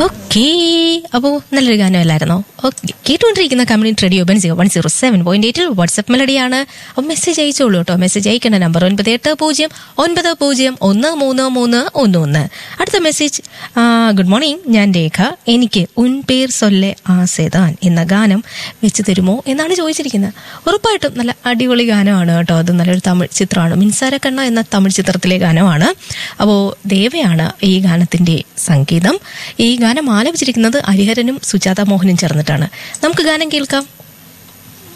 okay അപ്പോൾ നല്ലൊരു ഗാനമല്ലായിരുന്നോ ഓക്കെ കേട്ടുകൊണ്ടിരിക്കുന്ന community radio one zero one zero seven point എയ്റ്റിൽ വാട്സ്ആപ്പ് മെലഡിയാണ് അപ്പോൾ മെസ്സേജ് അയച്ചോളൂ കേട്ടോ മെസ്സേജ് അയക്കേണ്ട നമ്പർ ഒൻപത് എട്ട് പൂജ്യം ഒൻപത് പൂജ്യം ഒന്ന് മൂന്ന് മൂന്ന് ഒന്ന് ഒന്ന് അടുത്ത മെസ്സേജ് ഗുഡ് മോർണിംഗ് ഞാൻ രേഖ എനിക്ക് ഉൻ പേർ സൊല്ലെ ആസേതാൻ എന്ന ഗാനം വെച്ച് തരുമോ എന്നാണ് ചോദിച്ചിരിക്കുന്നത് ഉറപ്പായിട്ടും നല്ല അടിപൊളി ഗാനമാണ് കേട്ടോ അത് നല്ലൊരു തമിഴ് ചിത്രമാണ് മിൻസാരക്കണ്ണ എന്ന തമിഴ് ചിത്രത്തിലെ ഗാനമാണ് അപ്പോൾ ദേവയാണ് ഈ ഗാനത്തിന്റെ സംഗീതം ഈ ഗാനം ആലപിച്ചിരിക്കുന്നത് ഹരിഹരനും സുജാത മോഹനും ചേർന്നിട്ടാണ് നമുക്ക് ഗാനം കേൾക്കാം